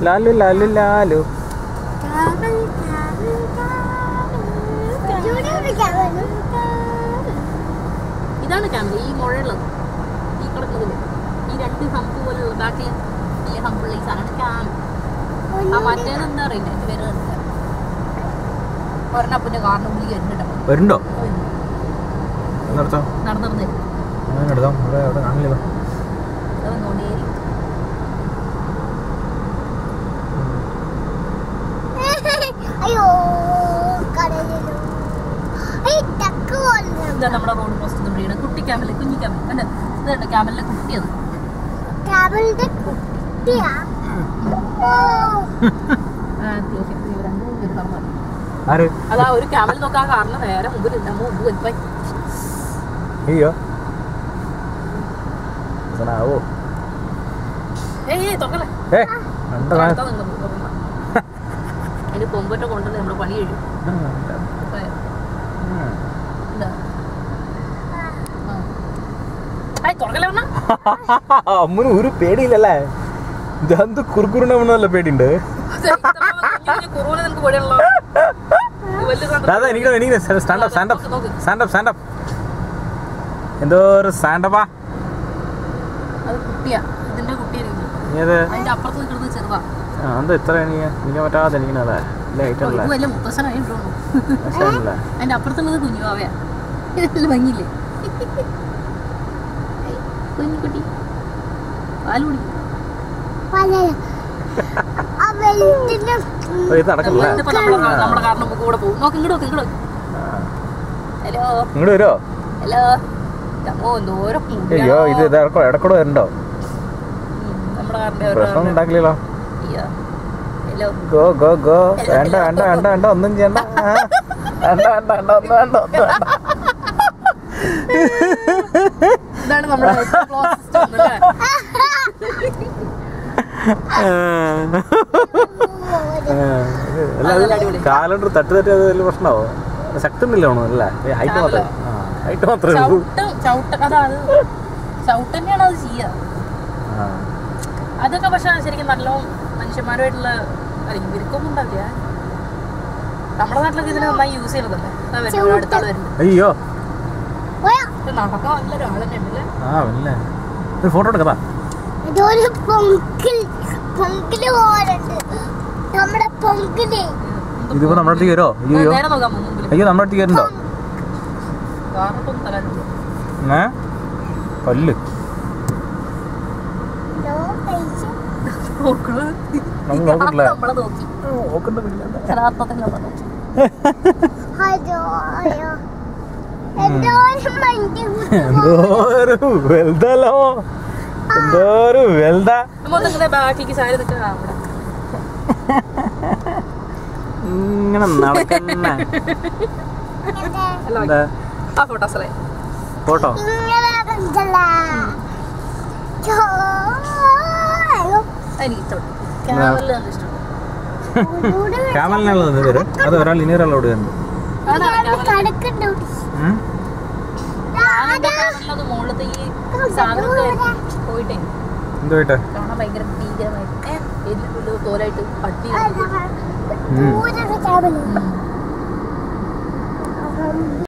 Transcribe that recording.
ലാലു ലാലു ലാലു കാവൽ കാവൽ കാവൽ ഇവിടെ ഒരു കാവൽ ഇതാണ് ക്യാമറ ഈ മുഴയുള്ളത് ഈ കിടക്കുന്നതില് ഈ രണ്ട് ഹമ്പ് പോലുള്ള ബാക്കിൽ വലിയ ഹമ്പുള്ള ഈ സാധനമാണ് ക്യാമറ ആ മറ്റേത് എന്താ അറിയില്ല എന്റെ പേര് അറിയില്ല ഒരെണ്ണപ്പന്റെ കാറിന് ഉള്ളിൽ വരുന്നുണ്ട് വരുന്നുണ്ടോ നടത്താം നടന്നു നടന്നു അങ്ങനെ എടുക്കാം അവിടെ അവിടെ കാണില്ല അത് വന്നുകൊണ്ടേയിരിക്കും അയ്യോ കടലിലോ ഈ ടക്ക് പോലെ ഇതാ നമ്മുടെ റോഡ് പോസ്റ്റ് നമ്മുടെ കുട്ടി ക്യാമറ കുഞ്ഞി ക്യാമറ കണ്ടോ ഇതുണ്ട് ക്യാമറയിലെ കുട്ടിയത് കാവലിന്റെ കുട്ടിയാ ഓ ആ അത്യാവശ്യം ഇത് രണ്ട് മൂന്ന് പേര് നടന്നു ആര് അതാ ഒരു ക്യാമറ നോക്കാൻ കാരണം നേരെ മുമ്പിൽ നമ്മ മുമ്പ് വലിപ്പായി അയ്യോ ആവോ ഏയ് ഏയ് തുറക്കല്ലേ ഏ കണ്ട സാധനം. അടുത്ത നിങ്ങൾ തുറക്കണ്ട. അതിന് കൊമ്പറ്റ കൊണ്ടുവന്ന് നമ്മുടെ പണി കഴിയും അപ്പൊ എന്താ ആ. ഏയ് തുറക്കല്ലേ പറഞ്ഞ അമ്മന് ഒരു പേടിയില്ലല്ലേ ഇതെന്ത് കുറുക്കുറുണ്ടല്ല പേടിയുണ്ട് കുറൂന നിനക്ക് പേടിയുള്ള വലിയ സാധനം. ദാദാ എനിക്ക് എനിക്ക് സ്റ്റാൻഡപ്പ് സ്റ്റാൻഡപ്പ് നോക്ക്, നോക്ക്. സ്റ്റാൻഡപ്പ് സ്റ്റാൻഡപ്പ് എന്തോ ഒരു സ്റ്റാൻഡപ്പാ അത് കുട്ടിയാ ഇതിന്റെ കുട്ടിയായിരിക്കും ഏത് അതിന്റെ അപ്പുറത്ത് നിൽക്കുന്നത് ചെറുതാ ആ എന്താ ഇത്ര എനിക്ക് എനിക്ക് പറ്റാതെ എനിക്കല്ലേ ഇല്ല ഓ, ഐറ്റമല്ലേ ഇത് വലിയ മുത്തശ്ശനായി തോന്നുന്നു പക്ഷേ അതിന്റെ അപ്പുറത്തുള്ളത് കുഞ്ഞുവാവയാ ഇതെല്ലാം ഭംഗിയില്ലേ കുഞ്ഞുകുട്ടി പാല് കുടിക്കും പല അവലിന്റെ ഇത് നടക്കില്ല ഇതിപ്പോ നമ്മുടെ കാ- നമ്മുടെ കാറിന് മുമ്പ് കൂടെ പോകും നോക്ക് ഇങ്ങോട്ട് നോക്ക് ഇങ്ങോട്ട് ഹലോ ഇങ്ങോട്ട് വരുമോ ഹലോ ചമ്മോ എന്തോരം മുടിയാ. അയ്യോ ഇത് ഇത് ഇടക്കൂടെ ഇടക്കൂടെ വരണ്ടോ ഉം, നമ്മുടെ കാറിന്റെ ഒരു പ്രശ്നം ഉണ്ടാക്കില്ലല്ലോ അയ്യോ. ഹലോ ഗോ ഗോ ഗോ വേണ്ട വേണ്ട വേണ്ട വേണ്ട ഒന്നും ചെയ്യണ്ട ആ. വേണ്ട വേണ്ട വേണ്ട ഒന്നും വേണ്ട ഒന്നും വേണ്ട ഇതാണ് നമ്മുടെ close system അല്ലേ? കാലണ്ടർ തട്ടി തട്ടി അത് വലിയ പ്രശ്നമാവോ ശക്തി ഒന്നുമില്ല ആണോ അല്ലേ ഹൈറ്റ് മാത്രമേ ഹൈറ്റ് മാത്രമേ ഉള്ളൂ ചവിട്ട് ചവിട്ട് അതാ അത് ചവിട്ട് തന്നെയാണ് അത് ചെയ്യുക ആ. അതൊക്കെ പക്ഷെ ശരിക്കും നല്ല മനുഷ്യന്മാരുമായിട്ടുള്ള അല്ല, ഇവർക്കൊന്നും ഉണ്ടാവില്ല നമ്മുടെ നാട്ടിലൊക്കെ ഇതിന് നന്നായി യൂസ് ചെയ്യുന്നതല്ലേ അതാ വരുന്നത് അടുത്താൾ വരുന്നത് അയ്യോ പോയാ ഇത് നടക്കാൻ നല്ലൊരാൾ തന്നെ ഉണ്ടല്ലേ ആ പിന്നെ ഒരു ഫോട്ടോ എടുക്കതാ ഇതൊരു പൊങ്കിൽ പൊങ്കില് പോലുണ്ട് നമ്മുടെ പൊങ്കില് ഇതിപ്പോ നമ്മുടെ അടുത്തേക്ക് വരുമോ അയ്യോ നേരെ നോക്കാം മുമ്പിൽ അയ്യോ നമ്മുടെ അടുത്തേക്ക് വരുന്നുണ്ടോ കാറിനൊന്നും തരാനുള്ളൂ ഏ കൊല്ല് നോ പൈസ നോക്കണത് നമ്മൾ നോക്കിട്ടില്ല നമ്മളെ നോക്കി നോക്കണ്ടതില്ല യഥാർത്ഥത്തിൽ നമ്മളെ നോക്കി അയ്യോ അയ്യോ എന്തോരം മണ്ടി എന്തോ ഒരു വെൽതല്ലോ എന്തോ ഒരു വെൽത നമ്മൾ നിങ്ങളുടെ ബാക്കിലേക്ക് സാരി നിൽക്കുക അവിടെ ഇങ്ങനെ നടക്കണ അല്ല എന്താ ആ ഫോട്ടോസ് അല്ലേ ഫോട്ടോ ഇങ്ങനെ കണ്ടല്ല എനിക്ക് ഇഷ്ടപ്പെട്ടു ക്യാമറയിൽ നല്ല ഇഷ്ടപ്പെട്ടു ക്യാമലിനുള്ളത് പേര് അത് ഒരാൾ ഇനി ഒരാളോട് വരുന്നുണ്ട് അതാണ് ക്യാമറ കടക്കുണ്ട് ഉം? ക്യാമറയിലത് മുകളിലത്തെ ഈ സാധനമൊക്കെ പോയിട്ടേ എന്ത് പോയിട്ട് കാണാൻ ഭയങ്കര ഭീകരമായിട്ട് എല്ല് പുല്ല് തോലായിട്ട് പട്ടി ദൂരെ ക്യാബിന്